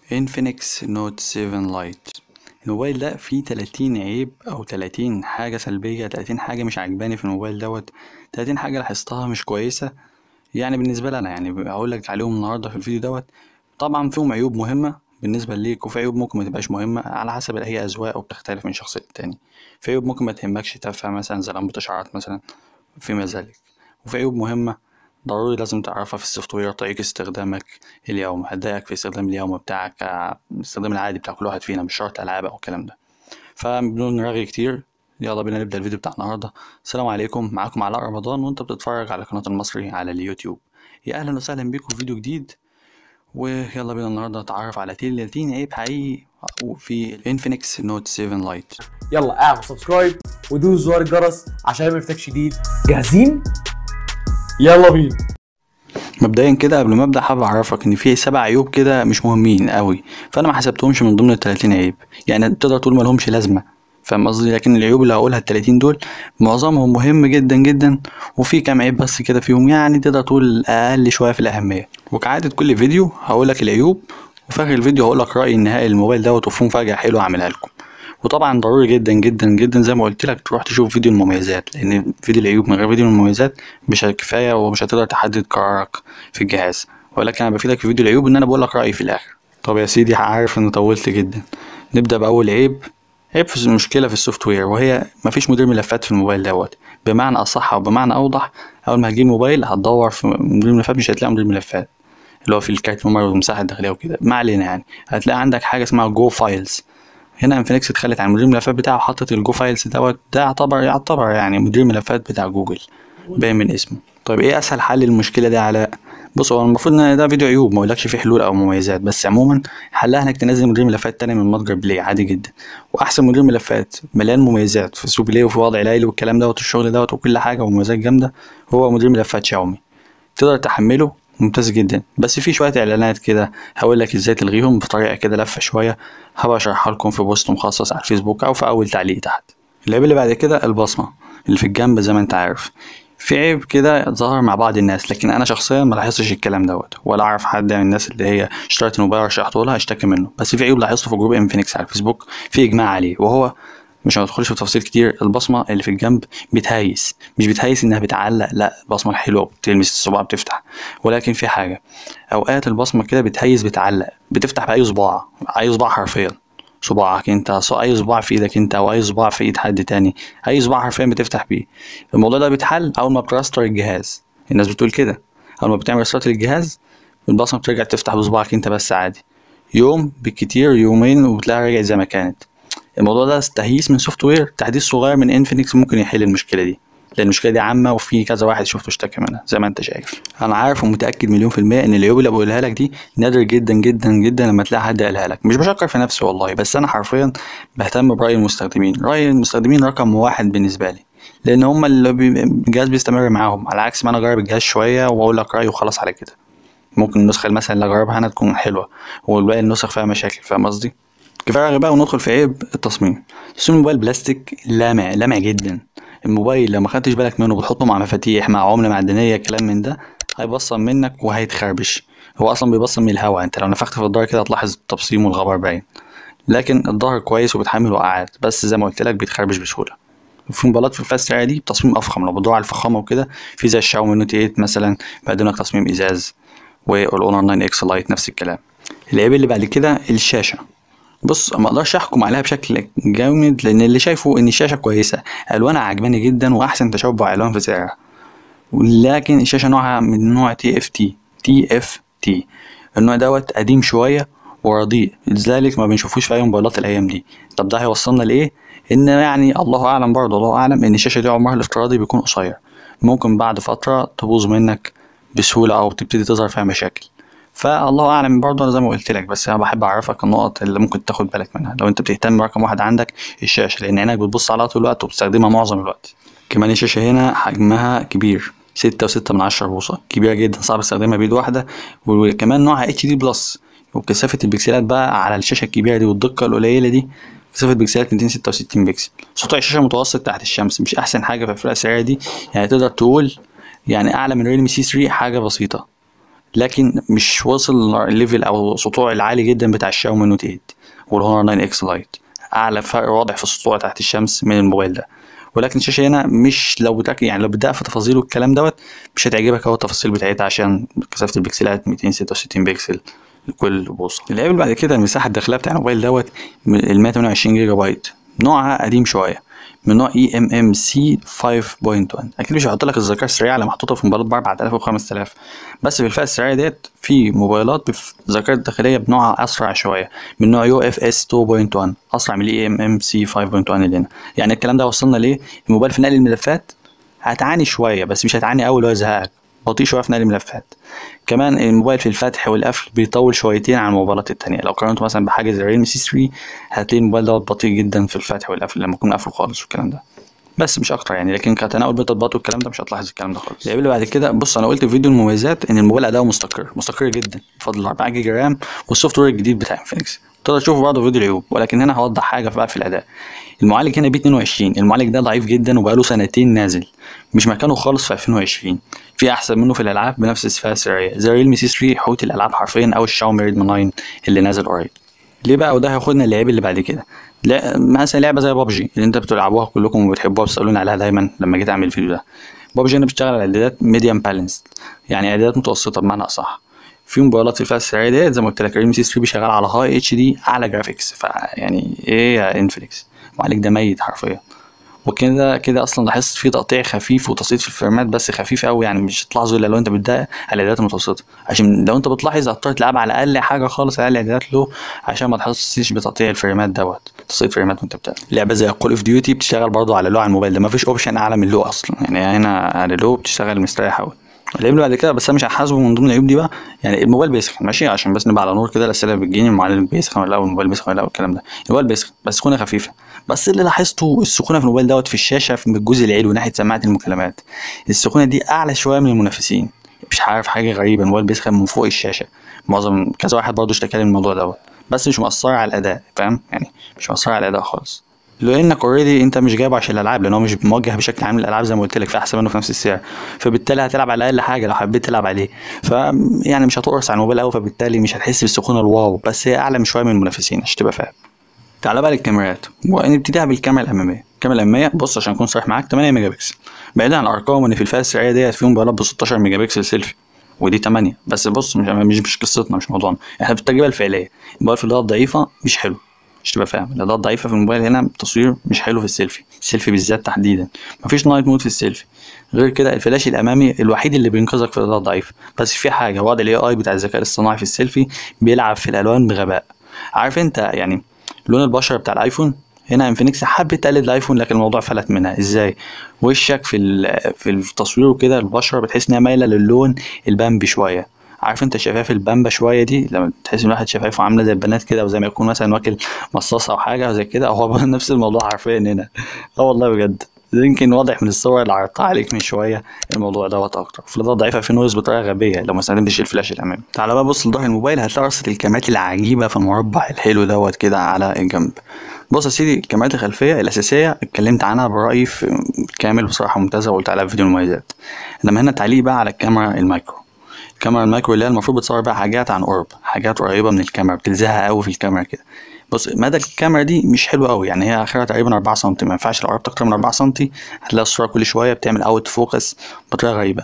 انفينكس نوت 7 لايت الموبايل ده فيه 30 عيب او 30 حاجة سلبية 30 حاجة مش عجباني في الموبايل دوت 30 حاجة لاحظتها مش كويسة يعني بالنسبة لي انا يعني هقولك عليهم النهاردة في الفيديو دوت طبعا فيهم عيوب مهمة بالنسبة ليك وفي عيوب ممكن متبقاش مهمة على حسب هي أذواق وبتختلف من شخص للتاني في عيوب ممكن متهمكش تافهة مثلا زي لمبة إشعارات مثلا فيما ذلك وفي عيوب مهمة ضروري لازم تعرفها في السوفت وير طريقة استخدامك اليوم هتضايقك في الاستخدام اليومي بتاعك الاستخدام العادي بتاع كل واحد فينا مش شرط ألعاب أو الكلام ده فبدون رغي كتير يلا بينا نبدأ الفيديو بتاع النهاردة السلام عليكم معاكم علاء رمضان وانت بتتفرج على قناة المصري على اليوتيوب يا أهلا وسهلا بيكم في فيديو جديد ويلا بينا النهاردة نتعرف على 30 عيب حقيقي في الانفينكس نوت 7 لايت يلا اعمل سبسكرايب ودوس زر الجرس عشان ما يفتكش جديد جاهزين يلا بينا مبدئيا كده قبل ما ابدا حابب اعرفك ان في سبع عيوب كده مش مهمين قوي فانا ما حسبتهمش من ضمن ال 30 عيب يعني تقدر تقول ما لهمش لازمه فاهم قصدي لكن العيوب اللي هقولها ال 30 دول معظمهم مهم جدا جدا وفي كام عيب بس كده فيهم يعني تقدر تقول اقل شويه في الاهميه وكعاده كل فيديو هقولك العيوب وفي اخر الفيديو هقولك رايي النهائي للموبايل دوت وفي مفاجاه حلوه اعملها لكم وطبعا ضروري جدا جدا جدا زي ما قلت لك تروح تشوف فيديو المميزات لان فيديو العيوب من غير فيديو المميزات مش كفايه ومش هتقدر تحدد قرارك في الجهاز ولكن انا بفيدك في فيديو العيوب ان انا بقول لك رايي في الاخر طب يا سيدي عارف ان طولت جدا نبدا باول عيب عيب في المشكله في السوفت وير وهي مفيش مدير ملفات في الموبايل دوت بمعنى اصح او بمعنى اوضح اول ما هتجيب موبايل هتدور في مدير ملفات مش هتلاقي مدير ملفات اللي هو في الكارت ميموري والمساحه الداخليه وكده ما علينا يعني هتلاقي عندك حاجه اسمها جو فايلز هنا انفينكس اتخلت عن مدير الملفات بتاعه وحطت الجو فايلز دوت ده يعتبر يعتبر يعني مدير ملفات بتاع جوجل باين من اسمه طيب ايه اسهل حل للمشكله دي علاء بص هو المفروض ان ده فيديو عيوب ما اقولكش فيه حلول او مميزات بس عموما حلها انك تنزل مدير ملفات تاني من متجر بلاي عادي جدا واحسن مدير ملفات مليان مميزات في سوق بلاي وفي وضع ليلي والكلام دوت والشغل دوت وكل حاجه ومميزات جامده هو مدير ملفات شاومي تقدر تحمله ممتاز جدا بس في شويه اعلانات كده هقول لك ازاي تلغيهم بطريقه كده لفه شويه هبقى اشرحها لكم في بوست مخصص على الفيسبوك او في اول تعليق تحت العيب اللي بعد كده البصمه اللي في الجنب زي ما انت عارف في عيب كده ظهر مع بعض الناس لكن انا شخصيا ما لاحظتش الكلام دوت ولا اعرف حد من الناس اللي هي اشترت الموبايل ورشحته لها اشتكى منه بس في عيب لاحظته في جروب انفينكس على الفيسبوك في اجماع عليه وهو مش هندخلش في تفاصيل كتير البصمه اللي في الجنب بتهيس مش بتهيس انها بتعلق لا البصمه الحلوه بتلمس الصباع بتفتح ولكن في حاجه اوقات البصمه كده بتهيس بتعلق بتفتح باي صباع اي صباع حرفيا صباعك انت اي صباع في ايدك انت او اي صباع في ايد حد تاني اي صباع حرفيا بتفتح بيه الموضوع ده بيتحل اول ما بترستر الجهاز الناس بتقول كده اول ما بتعمل ريستارت للجهاز البصمه بترجع تفتح بصباعك انت بس عادي يوم بالكتير يومين وبتلاقيها رجعت زي ما كانت الموضوع ده تهييس من سوفت وير تحديث صغير من انفينكس ممكن يحل المشكله دي لان المشكله دي عامه وفي كذا واحد شفته اشتكى منها زي ما انت شايف انا عارف ومتاكد مليون في الميه ان العيوب اللي بقولها لك دي نادر جدا جدا جدا لما تلاقي حد قالها لك مش بشكر في نفسي والله بس انا حرفيا بهتم براي المستخدمين راي المستخدمين رقم واحد بالنسبه لي لان هم اللي بي... الجهاز بيستمر معاهم على عكس ما انا اجرب الجهاز شويه واقول لك رايي وخلاص على كده ممكن النسخه مثلا اللي اجربها انا تكون حلوه والباقي النسخ فيها مشاكل فاهم قصدي كفايه بقى وندخل في عيب التصميم تصميم الموبايل بلاستيك لامع لامع جدا الموبايل لو ما خدتش بالك منه بتحطه مع مفاتيح مع عمله معدنيه كلام من ده هيبصم منك وهيتخربش هو اصلا بيبصم من الهواء انت لو نفخت في الظهر كده هتلاحظ التبصيم والغبار باين لكن الظهر كويس وبيتحمل وقعات بس زي ما قلت لك بيتخربش بسهوله وفي موبايلات في الفاست دي تصميم افخم لو بتدور على الفخامه وكده في زي الشاومي نوت 8 مثلا بيقدم لك تصميم ازاز والاونر 9 اكس لايت نفس الكلام العيب اللي بعد كده الشاشه بص ما اقدرش احكم عليها بشكل جامد لان اللي شايفه ان الشاشه كويسه الوانها عجباني جدا واحسن تشبع الوان في سعرها لكن الشاشه نوعها من نوع تي اف تي تي اف تي النوع دوت قديم شويه ورديء لذلك ما بنشوفوش في اي موبايلات الايام دي طب ده هيوصلنا لايه ان يعني الله اعلم برضه الله اعلم ان الشاشه دي عمرها الافتراضي بيكون قصير ممكن بعد فتره تبوظ منك بسهوله او تبتدي تظهر فيها مشاكل فالله اعلم برضه انا زي ما قلت لك بس انا بحب اعرفك النقط اللي ممكن تاخد بالك منها لو انت بتهتم رقم واحد عندك الشاشه لان عينك بتبص عليها طول الوقت وبتستخدمها معظم الوقت كمان الشاشه هنا حجمها كبير ستة وستة من عشرة بوصة كبيرة جدا صعب استخدمها بإيد واحدة وكمان نوعها اتش دي بلس وكثافة البكسلات بقى على الشاشة الكبيرة دي والدقة القليلة دي كثافة بكسلات 266 بكسل سطوع الشاشة متوسط تحت الشمس مش أحسن حاجة في الفئة السعرية دي يعني تقدر تقول يعني أعلى من ريلمي سي 3 حاجة بسيطة لكن مش واصل الليفل او السطوع العالي جدا بتاع الشاومي نوت 8 والهونر 9 اكس لايت اعلى فرق واضح في السطوع تحت الشمس من الموبايل ده ولكن الشاشه هنا مش لو بتاك يعني لو بتدقق في تفاصيل والكلام دوت مش هتعجبك اهو التفاصيل بتاعتها عشان كثافه البكسلات 266 بكسل لكل بوصه العيب اللي بعد كده المساحه الداخليه بتاع الموبايل دوت ال 128 جيجا بايت نوعها قديم شويه من نوع اي ام ام سي 5.1 اكيد مش هحط لك الذاكره السريعه اللي محطوطه في موبايلات ب 4000 و 5000 بس في الفئه السريعه ديت في موبايلات بالذاكره الداخليه بنوعها اسرع شويه من نوع يو اف اس 2.1 اسرع من الاي ام ام سي 5.1 اللي هنا يعني الكلام ده وصلنا ليه الموبايل في نقل الملفات هتعاني شويه بس مش هتعاني قوي لو يزهقك بطيء شويه في نقل الملفات كمان الموبايل في الفتح والقفل بيطول شويتين عن الموبايلات التانية لو قارنته مثلا بحاجه زي ريلمي سي 3 هتلاقي الموبايل دوت بطيء جدا في الفتح والقفل لما يكون قافله خالص والكلام ده بس مش اكتر يعني لكن كتناول بالتطبيقات والكلام ده مش هتلاحظ الكلام ده خالص العيب اللي بعد كده بص انا قلت في فيديو المميزات ان الموبايل اداؤه مستقر مستقر جدا بفضل 4 جيجا رام والسوفت وير الجديد بتاع انفينكس تقدر تشوف برضه فيديو العيوب ولكن هنا هوضح حاجه بقى في الاداء المعالج هنا بي 22 المعالج ده ضعيف جدا وبقاله سنتين نازل مش مكانه خالص في 2020 في احسن منه في الالعاب بنفس الفئه السعريه زي ريلمي سي 3 حوت الالعاب حرفيا او الشاومي ريدمي 9 اللي نازل قريب ليه بقى وده هياخدنا للعيب اللي بعد كده لا مثلا لعبه زي بابجي اللي انت بتلعبوها كلكم وبتحبوها بتسالوني عليها دايما لما جيت اعمل الفيديو ده بابجي انا بشتغل على اعدادات ميديم بالانس يعني اعدادات متوسطه بمعنى اصح في موبايلات في الفئه السعريه ديت زي ما قلت لك ريلمي سي 3 بيشغل على هاي اتش دي اعلى جرافيكس فيعني ايه يا انفليكس المعالج ده ميت حرفيا وكده كده اصلا لاحظت في تقطيع خفيف وتسقيط في الفريمات بس خفيف قوي يعني مش هتلاحظه الا لو انت بتدقق على الاعدادات المتوسطه عشان لو انت بتلاحظ هتضطر تلعب على اقل حاجه خالص اقل اعدادات له عشان ما تحسش بتقطيع الفريمات دوت تسقيط فريمات وانت بتلعب لعبه زي كول اوف ديوتي بتشتغل برضه على لو على الموبايل ده مفيش اوبشن اعلى من لو اصلا يعني هنا على لو بتشتغل مستريح قوي العيب اللي بعد كده بس انا مش هحاسبه من ضمن العيوب دي بقى يعني الموبايل بيسخن ماشي عشان بس نبقى على نور كده الاسئله اللي بتجيني المعالج بيسخن ولا لا والموبايل بيسخن ولا لا والكلام ده الموبايل بيسخن بس سخونه خفيفه بس اللي لاحظته السخونه في الموبايل دوت في الشاشه في الجزء العلوي ناحيه سماعه المكالمات السخونه دي اعلى شويه من المنافسين مش عارف حاجه غريبه الموبايل بيسخن من فوق الشاشه معظم كذا واحد برضه اشتكى لي من الموضوع دوت بس مش مأثر على الاداء فاهم يعني مش مأثر على الاداء خالص لانك اوريدي انت مش جايبه عشان الالعاب لان هو مش موجه بشكل عام للالعاب زي ما قلت لك في احسن منه في نفس السعر فبالتالي هتلعب على اقل حاجه لو حبيت تلعب عليه ف يعني مش هتقرص على الموبايل قوي فبالتالي مش هتحس بالسخونه الواو بس هي اعلى من شويه من المنافسين عشان تبقى فاهم تعالى بقى للكاميرات ونبتديها بالكاميرا الاماميه الكاميرا الاماميه بص عشان اكون صريح معاك 8 ميجا بكسل بعيدا عن الارقام ان في الفئه السعريه ديت فيهم موبايلات ب 16 ميجا بكسل سيلفي ودي 8 بس بص مش مش, مش قصتنا مش موضوعنا احنا في التجربه الفعليه الموبايل في الاضاءه الضعيفه مش حلو مش تبقى فاهم الاضاءه الضعيفه في الموبايل هنا التصوير مش حلو في السيلفي السيلفي بالذات تحديدا مفيش نايت مود في السيلفي غير كده الفلاش الامامي الوحيد اللي بينقذك في الاضاءه الضعيفه بس في حاجه وضع الاي اي بتاع الذكاء الاصطناعي في السيلفي بيلعب في الالوان بغباء عارف انت يعني لون البشره بتاع الايفون هنا انفينكس حبت تقلد الايفون لكن الموضوع فلت منها ازاي وشك في في التصوير وكده البشره بتحس انها مايله للون البامبي شويه عارف انت شفايف البامبا شويه دي لما تحس ان واحد شفايفه عامله زي البنات كده او زي ما يكون مثلا واكل مصاصه او حاجه زي كده هو نفس الموضوع حرفيا هنا اه والله بجد يمكن واضح من الصور اللي عرضتها عليك من شويه الموضوع دوت اكتر في الاضاءه الضعيفه في نويز بطريقه غبيه لو ما استخدمتش الفلاش الامامي تعال بقى بص لظهر الموبايل هتلاقي رصه الكاميرات العجيبه في المربع الحلو دوت كده على الجنب بص يا سيدي الكاميرات الخلفيه الاساسيه اتكلمت عنها برايي في كامل بصراحه ممتازه وقلت عليها في فيديو المميزات انما هنا تعليق بقى على الكاميرا المايكرو الكاميرا المايكرو اللي هي المفروض بتصور بقى حاجات عن قرب حاجات قريبه من الكاميرا بتلزقها قوي في الكاميرا كده بص مدى الكاميرا دي مش حلو قوي يعني هي اخرها تقريبا 4 سم ما ينفعش لو قربت اكتر من 4 سم هتلاقي الصوره كل شويه بتعمل اوت فوكس بطريقه غريبه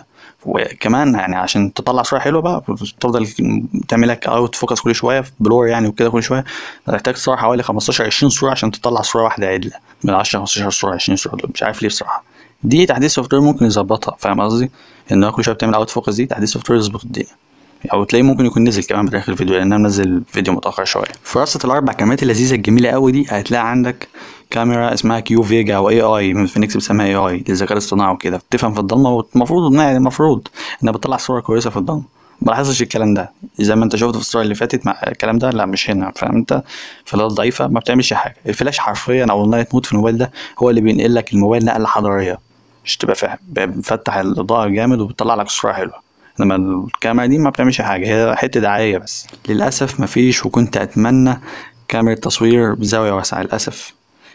وكمان يعني عشان تطلع صوره حلوه بقى تفضل تعمل لك اوت فوكس كل شويه بلور يعني وكده كل شويه هتحتاج تصور حوالي 15 20 صوره عشان تطلع صوره واحده عدله من 10 15 صوره 20 صوره دول مش عارف ليه بصراحه دي تحديث سوفت وير ممكن يظبطها فاهم قصدي ان هو كل شويه بتعمل اوت فوكس دي تحديث سوفت وير يظبط الدنيا او تلاقيه ممكن يكون نزل كمان في اخر الفيديو لان انا منزل فيديو متاخر شويه في رصه الاربع كاميرات اللذيذه الجميله قوي دي هتلاقي عندك كاميرا اسمها كيو فيجا او اي اي من فينيكس بتسميها اي اي للذكاء الاصطناعي وكده بتفهم في الضلمه والمفروض يعني المفروض انها بتطلع صوره كويسه في الضلمه ما لاحظتش الكلام ده زي ما انت شفت في الصوره اللي فاتت مع الكلام ده لا مش هنا فاهم انت في الاضاءه الضعيفه ما بتعملش حاجه الفلاش حرفيا او النايت مود في الموبايل ده هو اللي بينقل لك الموبايل نقله حضاريه مش تبقى فاهم بيفتح الاضاءه جامد وبتطلع لك صوره حلوه انما الكاميرا دي ما بتعملش حاجه هي حته دعايه بس للاسف مفيش وكنت اتمنى كاميرا تصوير بزاويه واسعه للاسف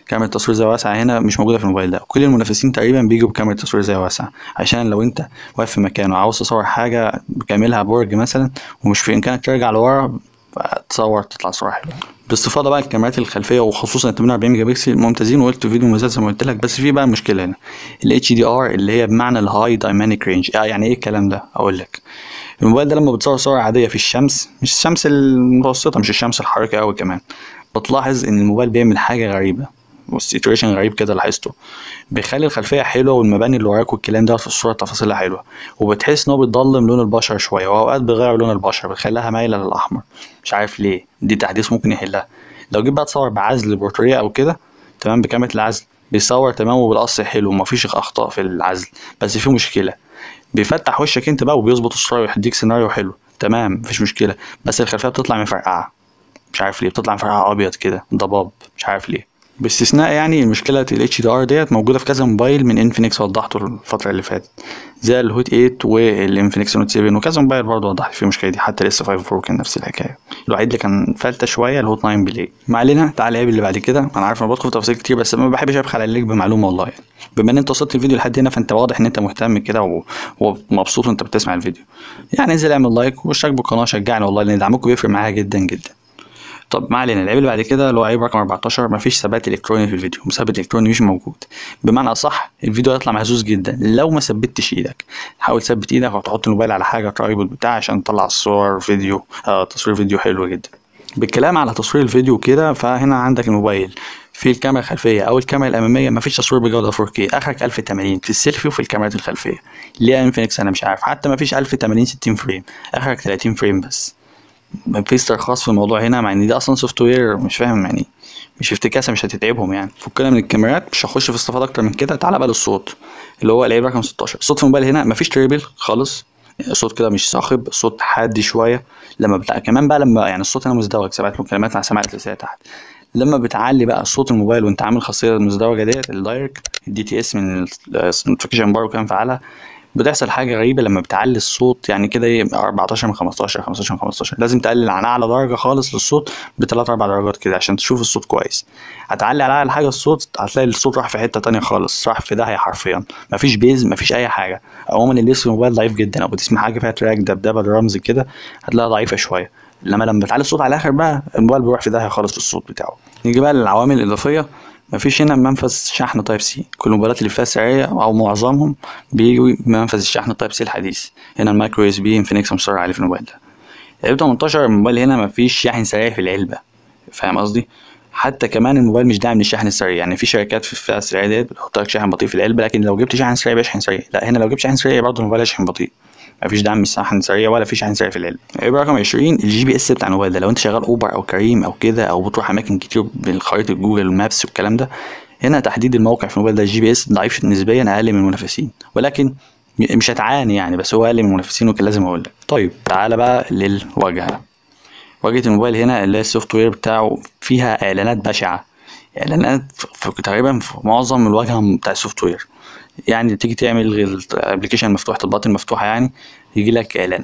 كاميرا تصوير زاويه واسعه هنا مش موجوده في الموبايل ده كل المنافسين تقريبا بيجوا بكاميرا تصوير زاويه واسعه عشان لو انت واقف في مكان وعاوز تصور حاجه بكاملها برج مثلا ومش في امكانك ترجع لورا تصور تطلع صوره حلوه باستفاضه بقى الكاميرات الخلفيه وخصوصا 48 ميجا بكسل ممتازين وقلت في فيديو ممتاز زي ما قلت لك بس في بقى مشكله هنا ال HDR اللي هي بمعنى الهاي دايناميك رينج يعني ايه الكلام ده اقول لك الموبايل ده لما بتصور صور عاديه في الشمس مش الشمس المتوسطه مش الشمس الحارقه قوي كمان بتلاحظ ان الموبايل بيعمل حاجه غريبه والسيتويشن غريب كده لاحظته بيخلي الخلفيه حلوه والمباني اللي وراك والكلام ده في الصوره تفاصيلها حلوه وبتحس ان هو بيضلم لون البشره شويه واوقات بيغير لون البشره بيخليها مايله للاحمر مش عارف ليه دي تحديث ممكن يحلها لو جيت بقى تصور بعزل بورتريه او كده تمام بكاميرا العزل بيصور تمام وبالقص حلو ومفيش اخطاء في العزل بس في مشكله بيفتح وشك انت بقى وبيظبط الصوره ويديك سيناريو حلو تمام مفيش مشكله بس الخلفيه بتطلع مفرقعه مش عارف ليه بتطلع مفرقعه ابيض كده ضباب مش عارف ليه باستثناء يعني مشكلة ال HDR ديت موجودة في كذا موبايل من انفينكس وضحته الفترة اللي فاتت زي الهوت 8 والانفينكس نوت 7 وكذا موبايل برضه وضحت فيه المشكلة دي حتى لسه 5 برو كان نفس الحكاية الوحيد اللي كان فلتة شوية الهوت 9 بلاي ما علينا تعالى العيب اللي بعد كده انا عارف انا بدخل في تفاصيل كتير بس ما بحبش ابخل عليك بمعلومة والله يعني بما ان انت وصلت الفيديو لحد هنا فانت واضح ان انت مهتم كده و- ومبسوط وانت بتسمع الفيديو يعني انزل اعمل لايك واشترك بالقناة شجعني والله لان دعمكم بيفرق معايا جدا جدا طب ما علينا العيب اللي بعد كده اللي هو عيب رقم 14 مفيش ثبات الكتروني في الفيديو مثبت الكتروني مش موجود بمعنى اصح الفيديو هيطلع مهزوز جدا لو ما ثبتش ايدك حاول تثبت ايدك وتحط الموبايل على حاجه ترايبل بتاع عشان تطلع الصور فيديو آه تصوير فيديو حلو جدا بالكلام على تصوير الفيديو كده فهنا عندك الموبايل في الكاميرا الخلفيه او الكاميرا الاماميه مفيش تصوير بجوده 4K اخرك 1080 في السيلفي وفي الكاميرات الخلفيه ليه انفينكس انا مش عارف حتى مفيش 1080 60 فريم اخرك 30 فريم بس مفيش ترخيص في الموضوع هنا مع ان ده اصلا سوفت وير مش فاهم يعني مش افتكاسه مش هتتعبهم يعني فكنا من الكاميرات مش هخش في استفاضه اكتر من كده تعالى بقى للصوت اللي هو العيب رقم 16 الصوت في الموبايل هنا مفيش تريبل خالص الصوت كده مش صاخب صوت حاد شويه لما بتاع كمان بقى لما يعني الصوت هنا مزدوج سمعت مكالمات مع سماعه الاساسيه تحت لما بتعلي بقى صوت الموبايل وانت عامل خاصيه المزدوجه ديت الدايركت الدي تي اس من النوتيفيكيشن بار وكان فعالها بتحصل حاجه غريبه لما بتعلي الصوت يعني كده ايه 14 من 15 15 من 15 لازم تقلل عن اعلى درجه خالص للصوت بثلاث اربع درجات كده عشان تشوف الصوت كويس هتعلي على اعلى حاجه الصوت هتلاقي الصوت راح في حته تانية خالص راح في داهيه حرفيا مفيش بيز مفيش اي حاجه عموما اللي اسمه الموبايل ضعيف جدا او بتسمع حاجه فيها تراك دبدبه درامز كده هتلاقيها ضعيفه شويه لما لما بتعلي الصوت على الاخر بقى الموبايل بيروح في داهيه خالص في الصوت بتاعه نيجي بقى للعوامل الاضافيه مفيش هنا منفذ شحن تايب سي كل الموبايلات اللي فيها سرية او معظمهم بيجوا بمنفذ الشحن تايب سي الحديث هنا المايكرو اس بي انفينكس مصر عليه في الموبايل ده العيب 18 الموبايل هنا مفيش شاحن سريع في العلبة فاهم قصدي حتى كمان الموبايل مش داعم للشحن السريع يعني في شركات في الفئة السريعة ديت بتحط لك شاحن بطيء في العلبة لكن لو جبت شاحن سريع بيشحن سريع لا هنا لو جبت شاحن سريع برضه الموبايل هيشحن بطيء مفيش دعم شحن سريع ولا في شحن سريع في العلبة عيب رقم 20 الجي بي اس بتاع الموبايل ده لو انت شغال اوبر او كريم او كده او بتروح اماكن كتير بالخريطة جوجل مابس والكلام ده هنا تحديد الموقع في الموبايل ده الجي بي اس ضعيف نسبيا اقل من المنافسين ولكن مش هتعاني يعني بس هو اقل من المنافسين وكان لازم اقول لك طيب تعالى بقى للواجهه واجهه الموبايل هنا اللي هي السوفت وير بتاعه فيها اعلانات بشعه اعلانات في تقريبا في معظم الواجهه بتاع السوفت وير يعني تيجي تعمل الابلكيشن مفتوح تطبيقات المفتوحه يعني يجي لك اعلان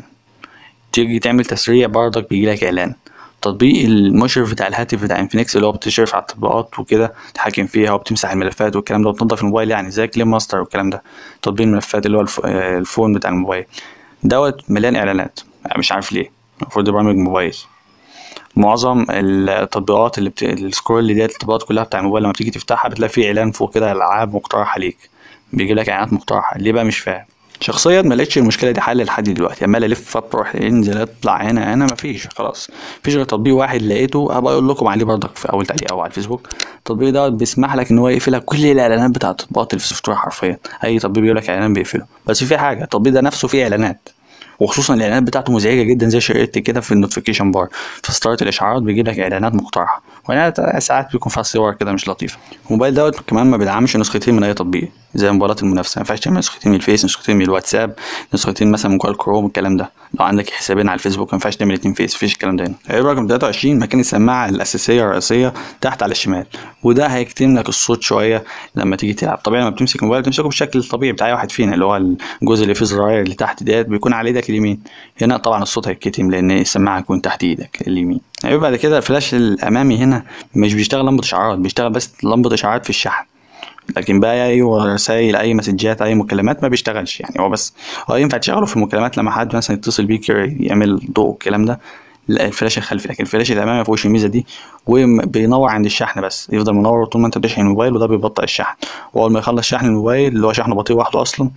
تيجي تعمل تسريع برضك بيجي لك اعلان تطبيق المشرف بتاع الهاتف بتاع انفينكس اللي هو بتشرف على التطبيقات وكده تحكم فيها وبتمسح الملفات والكلام ده وتنظف الموبايل يعني زي كليم ماستر والكلام ده تطبيق الملفات اللي هو الف... الفون بتاع الموبايل دوت مليان اعلانات يعني مش عارف ليه المفروض برامج موبايل معظم التطبيقات اللي بت... السكرول اللي ديت التطبيقات كلها بتاع الموبايل لما بتيجي تفتحها بتلاقي فيه اعلان فوق كده العاب مقترحه ليك بيجيب لك اعلانات مقترحه ليه بقى مش فاهم شخصيا ما لقيتش المشكله دي حل لحد دلوقتي عمال الف اروح انزل اطلع هنا هنا مفيش خلاص مفيش غير تطبيق واحد لقيته هبقى اقول لكم عليه برضك في اول تعليق او على الفيسبوك التطبيق ده بيسمح لك ان هو يقفل لك كل الاعلانات بتاع التطبيقات اللي في السوفت وير حرفيا اي تطبيق بيقول لك اعلان بيقفله بس في حاجه التطبيق ده نفسه فيه اعلانات وخصوصا الاعلانات بتاعته مزعجه جدا زي شريط كده في النوتيفيكيشن بار في ستارت الاشعارات بيجيب لك اعلانات مقترحه واعلانات ساعات بيكون فيها صور كده مش لطيفه الموبايل دوت كمان ما بيدعمش نسختين من اي تطبيق زي موبايلات المنافسه ما ينفعش تعمل نسختين من الفيس نسختين من الواتساب نسختين مثلا من جوجل كروم الكلام ده لو عندك حسابين على الفيسبوك ما ينفعش تعمل اتنين فيس مفيش الكلام ده هنا عيب رقم 23 مكان السماعه الاساسيه الرئيسيه تحت على الشمال وده هيكتم لك الصوت شويه لما تيجي تلعب طبيعي لما بتمسك الموبايل تمسكه بالشكل الطبيعي بتاع اي واحد فينا اللي هو الجزء اللي فيه زراير اللي تحت ديت بيكون على ايدك اليمين هنا طبعا الصوت هيتكتم لان السماعه هيكون تحت ايدك اليمين عيب بعد كده الفلاش الامامي هنا مش بيشتغل لمبه اشعارات بيشتغل بس لمبه اشعارات في الشحن لكن بقى اي رسائل اي مسجات اي مكالمات ما بيشتغلش يعني هو بس هو ينفع تشغله في المكالمات لما حد مثلا يتصل بيك يعمل ضوء الكلام ده لا الفلاش الخلفي لكن الفلاش الامامي ما فيهوش الميزه دي وبينور عند الشحن بس يفضل منور طول ما انت بتشحن الموبايل وده بيبطئ الشحن واول ما يخلص شحن الموبايل اللي هو شحن بطيء وحده اصلا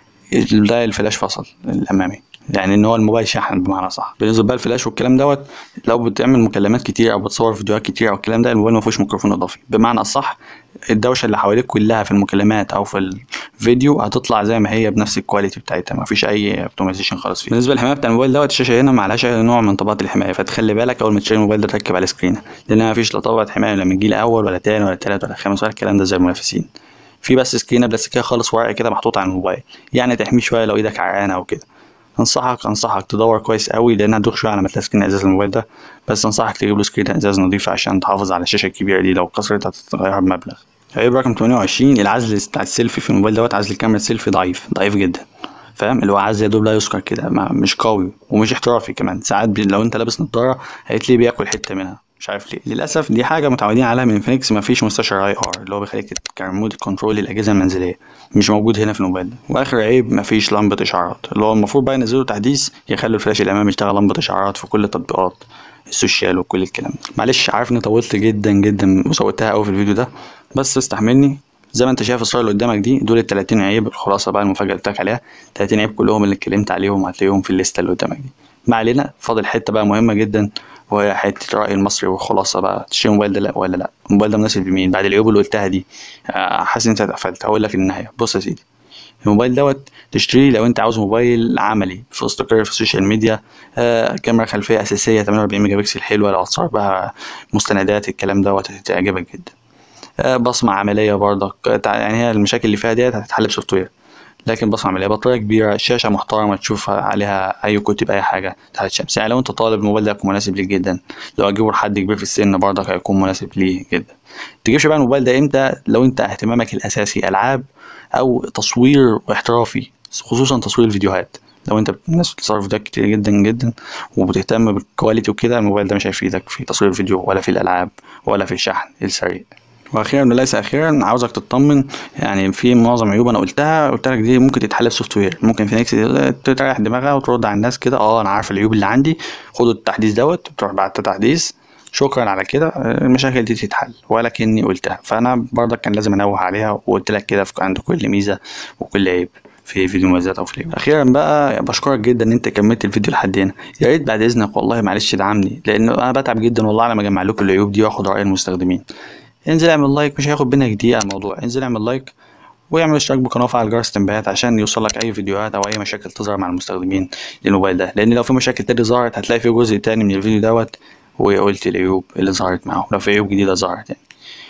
ده الفلاش فصل الامامي يعني ان هو الموبايل شحن بمعنى صح بالنسبه بقى الفلاش والكلام دوت لو بتعمل مكالمات كتير او بتصور فيديوهات كتير او الكلام ده الموبايل ما فيهوش ميكروفون اضافي بمعنى اصح الدوشه اللي حواليك كلها في المكالمات او في الفيديو هتطلع زي ما هي بنفس الكواليتي بتاعتها ما فيش اي اوبتمايزيشن خالص فيه بالنسبه للحمايه بتاع الموبايل دوت الشاشه هنا ما عليهاش اي نوع من طبقات الحمايه فتخلي بالك اول ما تشتري الموبايل ده تركب على سكرين لان ما فيش لا طبقه حمايه لا من جيل اول ولا تاني ولا تالت ولا خامس ولا الكلام ده زي المنافسين في بس سكرينه بلاستيكيه خالص ورقه كده محطوطه على الموبايل يعني تحميه شويه لو ايدك عرقانه او كده انصحك انصحك تدور كويس قوي لانها هتدوخ شويه على ما تلاقي سكرين ازاز الموبايل ده بس انصحك تجيب له سكرين ازاز نظيفه عشان تحافظ على الشاشه الكبيره دي لو كسرت هتغيرها بمبلغ عيب رقم 28 العزل بتاع السيلفي في الموبايل دوت عزل الكاميرا السيلفي ضعيف ضعيف جدا فاهم اللي هو عزل يا دوب لا يذكر كده مش قوي ومش احترافي كمان ساعات بي لو انت لابس نضاره هتلاقيه بياكل حته منها مش عارف ليه للاسف دي حاجه متعودين عليها من انفينكس ما فيش مستشعر اي ار اللي هو بيخليك ريموت كنترول للاجهزه المنزليه مش موجود هنا في الموبايل ده واخر عيب ما فيش لمبه اشعارات اللي هو المفروض بقى ينزلوا تحديث يخلوا الفلاش الامامي يشتغل لمبه اشعارات في كل التطبيقات السوشيال وكل الكلام ده معلش عارف اني طولت جدا جدا وسويتها قوي في الفيديو ده بس استحملني زي ما انت شايف الصوره اللي قدامك دي دول ال 30 عيب الخلاصه بقى المفاجاه اللي قلت لك عليها 30 عيب كلهم اللي اتكلمت عليهم هتلاقيهم في الليسته اللي قدامك دي ما علينا فاضل حته بقى مهمه جدا وهي حته الراي المصري والخلاصه بقى تشتري الموبايل ده لا ولا لا الموبايل ده مناسب لمين بعد العيوب اللي قلتها دي حاسس انت اتقفلت هقول لك النهايه بص يا سيدي الموبايل دوت تشتريه لو انت عاوز موبايل عملي في استقرار في السوشيال ميديا آه كاميرا خلفيه اساسيه 48 ميجا بكسل حلوه لو هتصور بقى مستندات الكلام دوت هتعجبك جدا آه بصمه عمليه برضك يعني هي المشاكل اللي فيها ديت هتتحل بسوفت وير لكن بصمة عملية بطارية كبيرة شاشة محترمة تشوف عليها أي كتب أي حاجة تحت الشمس يعني لو أنت طالب الموبايل ده هيكون مناسب ليك جدا لو هتجيبه لحد كبير في السن برضك هيكون مناسب ليه جدا تجيبش بقى الموبايل ده إمتى لو أنت اهتمامك الأساسي ألعاب أو تصوير احترافي خصوصا تصوير الفيديوهات لو انت الناس بتصور فيديوهات كتير جدا جدا وبتهتم بالكواليتي وكده الموبايل ده مش هيفيدك في تصوير الفيديو ولا في الالعاب ولا في الشحن السريع واخيرا وليس اخيرا عاوزك تطمن يعني في معظم عيوب انا قلتها قلت لك دي ممكن تتحل بسوفت وير ممكن فينيكس تريح دماغها وترد على الناس كده اه انا عارف العيوب اللي عندي خدوا التحديث دوت تروح بعد تحديث شكرا على كده المشاكل دي تتحل ولكني قلتها فانا برضك كان لازم انوه عليها وقلت لك كده عند كل ميزه وكل عيب في فيديو مميزات او في اليوم اخيرا بقى بشكرك جدا ان انت كملت الفيديو لحد هنا يا ريت بعد اذنك والله معلش ادعمني لان انا بتعب جدا والله على ما اجمع لكم العيوب دي واخد راي المستخدمين انزل اعمل لايك مش هياخد منك دقيقه الموضوع انزل اعمل لايك واعمل اشتراك بالقناه وفعل جرس التنبيهات عشان يوصلك اي فيديوهات او اي مشاكل تظهر مع المستخدمين للموبايل ده لان لو في مشاكل تاني ظهرت هتلاقي في جزء تاني من الفيديو دوت وقلت العيوب اللي ظهرت معاه لو في عيوب جديده ظهرت يعني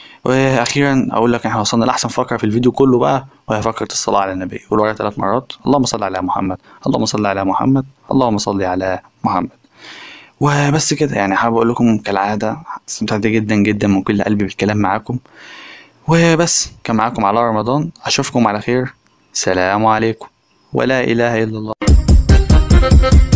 واخيرا اقول لك احنا وصلنا لاحسن فقره في الفيديو كله بقى وهي فقره الصلاه على النبي قول ورايا ثلاث مرات اللهم صل على محمد اللهم صل على محمد اللهم صل على محمد وبس كده يعني حابب اقول لكم كالعاده استمتعت جدا جدا من كل قلبي بالكلام معاكم وبس كان معاكم على رمضان اشوفكم على خير سلام عليكم ولا اله الا الله